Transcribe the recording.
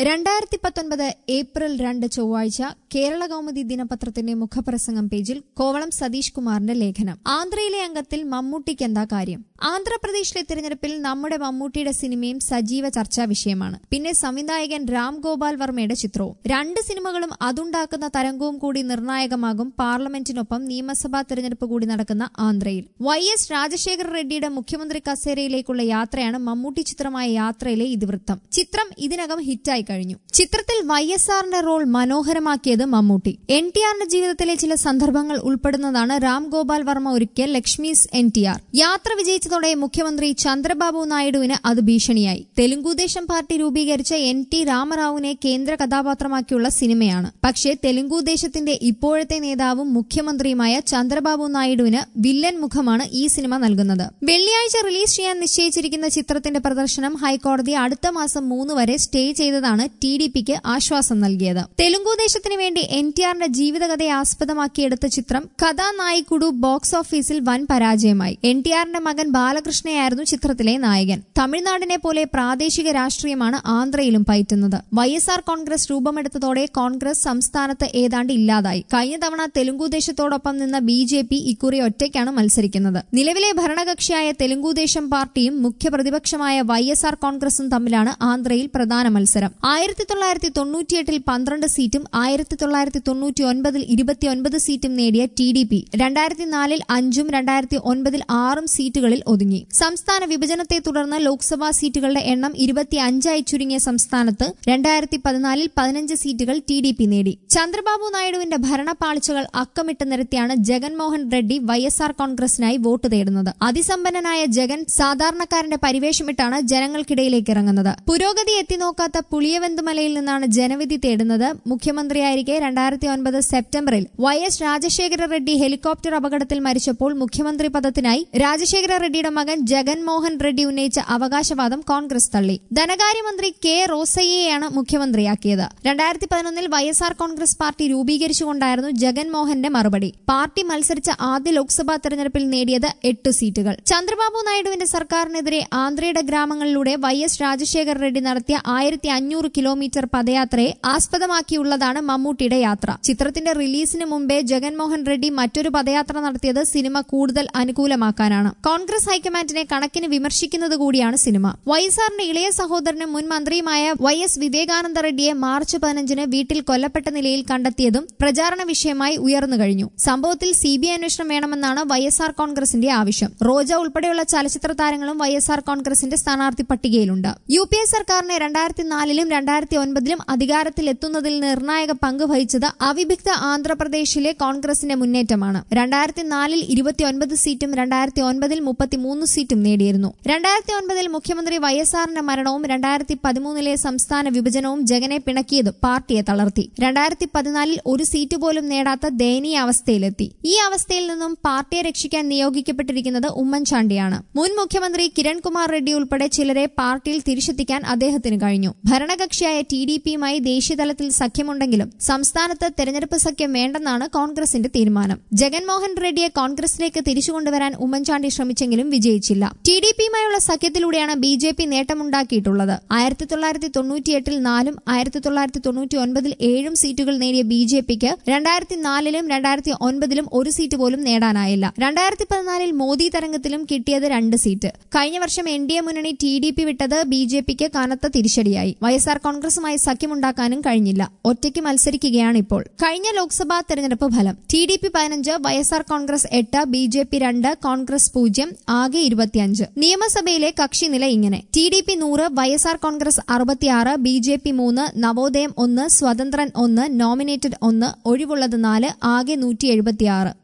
രണ്ടായിരത്തി പത്തൊൻപത് ഏപ്രിൽ രണ്ട് ചൊവ്വാഴ്ച കേരള കൗമുദി ദിനപത്രത്തിന്റെ മുഖപ്രസംഗം പേജിൽ കോവളം സതീഷ് കുമാറിന്റെ ലേഖനം ആന്ധ്രയിലെ അംഗത്തിൽ മമ്മൂട്ടിക്ക് എന്താ കാര്യം ആന്ധ്രാപ്രദേശിലെ തിരഞ്ഞെടുപ്പിൽ നമ്മുടെ മമ്മൂട്ടിയുടെ സിനിമയും സജീവ ചർച്ചാ വിഷയമാണ് പിന്നെ സംവിധായകൻ രാം ഗോപാൽ വർമ്മയുടെ ചിത്രവും രണ്ട് സിനിമകളും അതുണ്ടാക്കുന്ന തരംഗവും കൂടി നിർണായകമാകും പാർലമെന്റിനൊപ്പം നിയമസഭാ തെരഞ്ഞെടുപ്പ് കൂടി നടക്കുന്ന ആന്ധ്രയിൽ വൈ എസ് രാജശേഖര റെഡ്ഡിയുടെ മുഖ്യമന്ത്രി കസേരയിലേക്കുള്ള യാത്രയാണ് മമ്മൂട്ടി ചിത്രമായ യാത്രയിലെ ഇതിവൃത്തം ചിത്രം ഇതിനകം ഹിറ്റായി കഴിഞ്ഞു ചിത്രത്തിൽ വൈ എസ് ആറിന്റെ റോൾ മനോഹരമാക്കിയത് മമ്മൂട്ടി എൻ ടി ആറിന്റെ ജീവിതത്തിലെ ചില സന്ദർഭങ്ങൾ ഉൾപ്പെടുന്നതാണ് രാം ഗോപാൽ വർമ്മ ഒരുക്കിയ ലക്ഷ്മീസ് എൻ ടി ആർ യാത്ര വിജയിച്ചതോടെ മുഖ്യമന്ത്രി ചന്ദ്രബാബു നായിഡുവിന് അത് ഭീഷണിയായി തെലുങ്കുദേശം പാർട്ടി രൂപീകരിച്ച എൻ ടി രാമറാവുവിനെ കേന്ദ്ര കഥാപാത്രമാക്കിയുള്ള സിനിമയാണ് പക്ഷേ തെലുങ്കുദേശത്തിന്റെ ഇപ്പോഴത്തെ നേതാവും മുഖ്യമന്ത്രിയുമായ ചന്ദ്രബാബു നായിഡുവിന് വില്ലൻ മുഖമാണ് ഈ സിനിമ നൽകുന്നത് വെള്ളിയാഴ്ച റിലീസ് ചെയ്യാൻ നിശ്ചയിച്ചിരിക്കുന്ന ചിത്രത്തിന്റെ പ്രദർശനം ഹൈക്കോടതി അടുത്ത മാസം മൂന്ന് വരെ സ്റ്റേ ചെയ്തതാണ് ടി ഡി പിക്ക് ആശ്വാസം നൽകിയത് തെലുങ്കുദേശത്തിന് വേണ്ടി എൻ ടി ആറിന്റെ ജീവിതകഥയെ ആസ്പദമാക്കിയെടുത്ത ചിത്രം കഥാനായിക്കുടു ബോക്സ് ഓഫീസിൽ വൻ പരാജയമായി എൻ ടി ആറിന്റെ മകൻ ബാലകൃഷ്ണയായിരുന്നു ചിത്രത്തിലെ നായകൻ തമിഴ്നാടിനെ പോലെ പ്രാദേശിക രാഷ്ട്രീയമാണ് ആന്ധ്രയിലും പയറ്റുന്നത് വൈ എസ് ആർ കോൺഗ്രസ് രൂപമെടുത്തതോടെ കോൺഗ്രസ് സംസ്ഥാനത്ത് ഏതാണ്ട് ഇല്ലാതായി കഴിഞ്ഞ തവണ തെലുങ്കുദേശത്തോടൊപ്പം നിന്ന ബി ജെ പി ഇക്കുറി ഒറ്റയ്ക്കാണ് മത്സരിക്കുന്നത് നിലവിലെ ഭരണകക്ഷിയായ തെലുങ്കുദേശം പാർട്ടിയും മുഖ്യ പ്രതിപക്ഷമായ വൈ എസ് ആർ കോൺഗ്രസും തമ്മിലാണ് ആന്ധ്രയിൽ പ്രധാന മത്സരം ആയിരത്തി തൊള്ളായിരത്തി തൊണ്ണൂറ്റിയെട്ടിൽ പന്ത്രണ്ട് സീറ്റും ആയിരത്തി തൊള്ളായിരത്തി തൊണ്ണൂറ്റി ഒൻപതിൽ ഇരുപത്തിയൊൻപത് സീറ്റും നേടിയ ടി ഡി പി രണ്ടായിരത്തി നാലിൽ അഞ്ചും രണ്ടായിരത്തി ഒൻപതിൽ ആറും സീറ്റുകളിൽ ഒതുങ്ങി സംസ്ഥാന വിഭജനത്തെ തുടർന്ന് ലോക്സഭാ സീറ്റുകളുടെ എണ്ണം ഇരുപത്തി അഞ്ചായി ചുരുങ്ങിയ സംസ്ഥാനത്ത് രണ്ടായിരത്തി പതിനാലിൽ പതിനഞ്ച് സീറ്റുകൾ ടി ഡി പി നേടി ചന്ദ്രബാബു നായിഡുവിന്റെ ഭരണപ്പാളിച്ചകൾ അക്കമിട്ട് നിരത്തിയാണ് Jaganmohan Reddy Y S R കോൺഗ്രസിനായി വോട്ട് തേടുന്നത് അതിസമ്പന്നനായ ജഗൻ സാധാരണക്കാരന്റെ പരിവേഷമിട്ടാണ് ജനങ്ങൾക്കിടയിലേക്ക് ഇറങ്ങുന്നത് പുരോഗതി എത്തിനോക്കാത്ത പുളിയവന്തുമലയിൽ നിന്നാണ് ജനവിധി തേടുന്നത് മുഖ്യമന്ത്രിയായിരിക്കെ രണ്ടായിരത്തി ഒൻപത് സെപ്റ്റംബറിൽ Y S Rajasekhara Reddy helicopter അപകടത്തിൽ മരിച്ചപ്പോൾ മുഖ്യമന്ത്രി പദത്തിനായി രാജശേഖര റെഡ്ഡിയുടെ മകൻ ജഗൻമോഹൻ റെഡ്ഡി ഉന്നയിച്ച അവകാശവാദം കോൺഗ്രസ് തള്ളി ധനകാര്യമന്ത്രി കെ റോസയ്യയാണ് മുഖ്യമന്ത്രിയാക്കിയത് രണ്ടായിരത്തി പതിനൊന്നിൽ Y S R Congress party രൂപീകരിച്ചുകൊണ്ടായിരുന്നു ജഗൻമോഹന്റെ മറുപടി പാർട്ടി മത്സരിച്ച ആദ്യ ലോക്സഭാ തെരഞ്ഞെടുപ്പിൽ നേടിയത് എട്ട് സീറ്റുകൾ ചന്ദ്രബാബു നായിഡുവിന്റെ സർക്കാരിനെതിരെ ആന്ധ്രയുടെ ഗ്രാമങ്ങളിലൂടെ വൈ എസ് രാജശേഖർ റെഡ്ഡി നടത്തിയ ആയിരത്തി അഞ്ഞൂറ് കിലോമീറ്റർ പദയാത്രയെ ആസ്പദമാക്കിയുള്ളതാണ് മമ്മൂട്ടിയുടെ യാത്ര ചിത്രത്തിന്റെ റിലീസിന് മുമ്പേ ജഗൻമോഹൻ റെഡ്ഡി മറ്റൊരു പദയാത്ര നടത്തിയത് സിനിമ കൂടുതൽ അനുകൂലമാക്കാനാണ് കോൺഗ്രസ് ഹൈക്കമാൻഡിനെ കണക്കിന് വിമർശിക്കുന്നത് കൂടിയാണ് സിനിമ വൈഎസ്ആറിന്റെ ഇളയ സഹോദരനും മുൻ മന്ത്രിയുമായ വൈ എസ് വിവേകാനന്ദ റെഡ്ഡിയെ മാർച്ച് പതിനഞ്ചിന് വീട്ടിൽ കൊല്ലപ്പെട്ട നിലയിൽ കണ്ടെത്തിയതും പ്രചാരണ വിഷയമായി ഉയർന്നു കഴിഞ്ഞു സംഭവത്തിൽ സി ബി ഐ അന്വേഷണം വേണമെന്നാണ് വൈ എസ് ആർ കോൺഗ്രസിന്റെ ആവശ്യം റോജ ഉൾപ്പെടെയുള്ള ചലച്ചിത്ര താരങ്ങളും വൈ എസ് ആർ കോൺഗ്രസിന്റെ സ്ഥാനാർത്ഥി പട്ടികയിലുണ്ട് യു പി എ സർക്കാരിനെ രണ്ടായിരത്തി നാലിലും രണ്ടായിരത്തി ഒൻപതിലും അധികാരത്തിലെത്തുന്നതിൽ നിർണായക പങ്ക് വഹിച്ചത് അവിഭക്ത ആന്ധ്രാപ്രദേശിലെ കോൺഗ്രസിന്റെ മുന്നേറ്റമാണ് രണ്ടായിരത്തി നാലിൽ ഇരുപത്തിയൊൻപത് സീറ്റും രണ്ടായിരത്തി ഒൻപതിൽ മുപ്പത്തിമൂന്ന് സീറ്റും നേടിയിരുന്നു രണ്ടായിരത്തി ഒൻപതിൽ മുഖ്യമന്ത്രി വൈ എസ് ആറിന്റെ മരണവും രണ്ടായിരത്തി പതിമൂന്നിലെ സംസ്ഥാന വിഭജനവും ജഗനെ പിണക്കിയത് പാർട്ടിയെ തളർത്തി രണ്ടായിരത്തി പതിനാലിൽ ഒരു സീറ്റ് പോലും നേടാത്ത ദയനീയ അവസ്ഥയിലെത്തി ഈ അവസ്ഥയിൽ നിന്നും പാർട്ടിയെ രക്ഷിക്കാൻ നിയോഗിക്കപ്പെട്ടിരിക്കുന്നത് ഉമ്മൻചാണ്ടിയാണ് മുൻ മുഖ്യമന്ത്രി കിരൺകുമാർ റെഡ്ഡി ഉൾപ്പെടെ ചിലരെ പാർട്ടിയിൽ തിരിച്ചെത്തിക്കാൻ അദ്ദേഹത്തിന് കഴിഞ്ഞു ഭരണകക്ഷിയായ ടി ഡി പിയുമായി ദേശീയതലത്തിൽ സഖ്യമുണ്ടെങ്കിലും സംസ്ഥാനത്ത് തെരഞ്ഞെടുപ്പ് സഖ്യം വേണ്ടെന്നാണ് കോൺഗ്രസിന്റെ തീരുമാനം ജഗൻമോഹൻ റെഡ്ഡിയെ കോൺഗ്രസിലേക്ക് തിരിച്ചുകൊണ്ടുവരാൻ ഉമ്മൻചാണ്ടി ശ്രമിച്ചെങ്കിലും വിജയിച്ചില്ല ടി ഡി പിയുമായുള്ള സഖ്യത്തിലൂടെയാണ് ബി ജെ പി നേട്ടമുണ്ടാക്കിയിട്ടുള്ളത് ആയിരത്തി തൊള്ളായിരത്തി തൊണ്ണൂറ്റിയെട്ടിൽ നാലും ആയിരത്തി തൊള്ളായിരത്തി തൊണ്ണൂറ്റി ഒൻപതിൽ ഏഴും സീറ്റുകൾ നേടിയ ബി ജെ പിക്ക് രണ്ടായിരത്തി നാലിലും രണ്ടായിരത്തി ഒൻപതിലും ഒരു സീറ്റ് പോലും നേടാനായില്ല രണ്ടായിരത്തി പതിനാലിൽ മോദി തരംഗത്തിലും കിട്ടിയത് രണ്ട് സീറ്റ് കഴിഞ്ഞ വർഷം എൻ ഡി എ മുന്നണി ടി ഡി പി വിട്ടത് ബി ജെ പിക്ക് കനത്ത തിരിച്ചടിയായി വൈ എസ് ആർ കോൺഗ്രസുമായി സഖ്യമുണ്ടാക്കാനും കഴിഞ്ഞില്ല ഒറ്റയ്ക്ക് മത്സരിക്കുകയാണ് ഇപ്പോൾ കഴിഞ്ഞ ലോക്സഭാ തെരഞ്ഞെടുപ്പ് ഫലം ടി ഡി പി പതിനഞ്ച് വൈ എസ് ആർ കോൺഗ്രസ് എട്ട് ബി ജെ പി രണ്ട് കോൺഗ്രസ് പൂജ്യം ആകെ ഇരുപത്തിയഞ്ച് നിയമസഭയിലെ കക്ഷി നില ഇങ്ങനെ ടി ഡി പി നൂറ് വൈ എസ് ആർ കോൺഗ്രസ് അറുപത്തിയാറ് ബി ജെ പി മൂന്ന് നവോദയം ഒന്ന് സ്വതന്ത്രൻ ഒന്ന് നോമിനേറ്റഡ് ഒന്ന് ഒഴിവുള്ളത് നാല് ആകെ നൂറ്റി എഴുപത്തിയാറ്